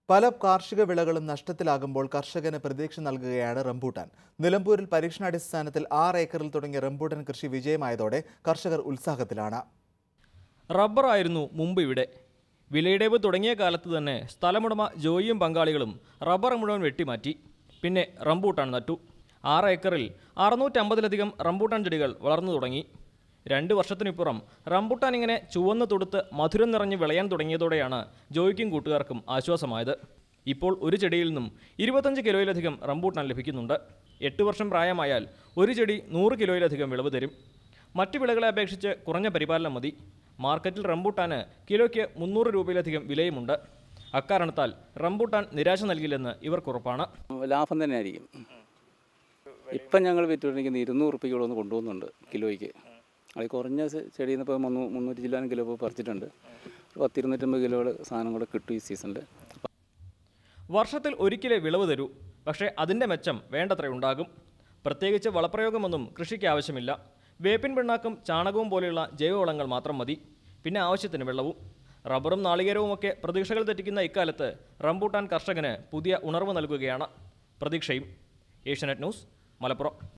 പല കാർഷിക വിളകളും നഷ്ടത്തിലാകുമ്പോൾ കർഷകന് പ്രതീക്ഷ നൽകുകയാണ് റംബൂട്ടാൻ നിലമ്പൂരിൽ പരീക്ഷണാടിസ്ഥാനത്തിൽ ആറ് ഏക്കറിൽ തുടങ്ങിയ റംബൂട്ടാൻ കൃഷി വിജയമായതോടെ കർഷകർ ഉത്സാഹത്തിലാണ് റബ്ബറായിരുന്നു മുമ്പ് ഇവിടെ വിലയിടിവ് തുടങ്ങിയ കാലത്ത് തന്നെ സ്ഥലമുടമ ജോയിയും പങ്കാളികളും റബ്ബർ മുഴുവൻ വെട്ടിമാറ്റി പിന്നെ റംബൂട്ടാൻ നട്ടു ആറ് ഏക്കറിൽ അറുന്നൂറ്റമ്പതിലധികം റംബൂട്ടാൻ ചെടികൾ വളർന്നു തുടങ്ങി രണ്ട് വർഷത്തിനിപ്പുറം റംബൂട്ടാൻ ഇങ്ങനെ ചുവന്ന് തൊടുത്ത് മധുരം നിറഞ്ഞ് വിളയാൻ തുടങ്ങിയതോടെയാണ് ജോയിക്കും കൂട്ടുകാർക്കും ആശ്വാസമായത് ഇപ്പോൾ ഒരു ചെടിയിൽ നിന്നും ഇരുപത്തഞ്ച് കിലോയിലധികം റംബൂട്ടാൻ ലഭിക്കുന്നുണ്ട് എട്ട് വർഷം പ്രായമായാൽ ഒരു ചെടി നൂറ് കിലോയിലധികം വിളവ് തരും മറ്റു വിളകളെ അപേക്ഷിച്ച് കുറഞ്ഞ പരിപാലനം മതി മാർക്കറ്റിൽ റംബൂട്ടാന് കിലോയ്ക്ക് മുന്നൂറ് രൂപയിലധികം വിലയുമുണ്ട് അക്കാരണത്താൽ റംബൂട്ടാൻ നിരാശ നൽകില്ലെന്ന് ഇവർക്കുറപ്പാണ് ലാഭം തന്നെ ആയിരിക്കും ഇപ്പം ഞങ്ങൾ വിറ്റുകൊണ്ടിരിക്കുന്ന ഇരുന്നൂറ് റുപ്യക്കുള്ള ഒന്ന് കൊണ്ടുപോകുന്നുണ്ട് കിലോയ്ക്ക് അത് കുറഞ്ഞ ചെ- ചെടിയിൽ നിന്ന് ഇപ്പോൾ മുന്നൂ മുന്നൂറ്റി ചില്ലാനും കിലോ ഇപ്പോൾ പറിച്ചിട്ടുണ്ട് ഒരു പത്തിരുന്നൂറ്റമ്പത് കിലോ സാധനം കൂടെ കിട്ടും ഈ സീസണിൽ വർഷത്തിൽ ഒരിക്കലേ വിളവ് തരൂ പക്ഷേ അതിൻ്റെ മെച്ചം വേണ്ടത്ര ഉണ്ടാകും പ്രത്യേകിച്ച് വളപ്രയോഗമൊന്നും കൃഷിക്ക് ആവശ്യമില്ല വേപ്പിൻ പിണ്ണാക്കും ചാണകവും പോലെയുള്ള ജൈവവളങ്ങൾ മാത്രം മതി പിന്നെ ആവശ്യത്തിന് വെള്ളവും റബ്ബറും നാളികേരവുമൊക്കെ പ്രതീക്ഷകൾ തെറ്റിക്കുന്ന ഇക്കാലത്ത് റംബൂട്ടാൻ കർഷകന് പുതിയ ഉണർവ് നൽകുകയാണ് പ്രതീക്ഷയും ഏഷ്യാനെറ്റ് ന്യൂസ് മലപ്പുറം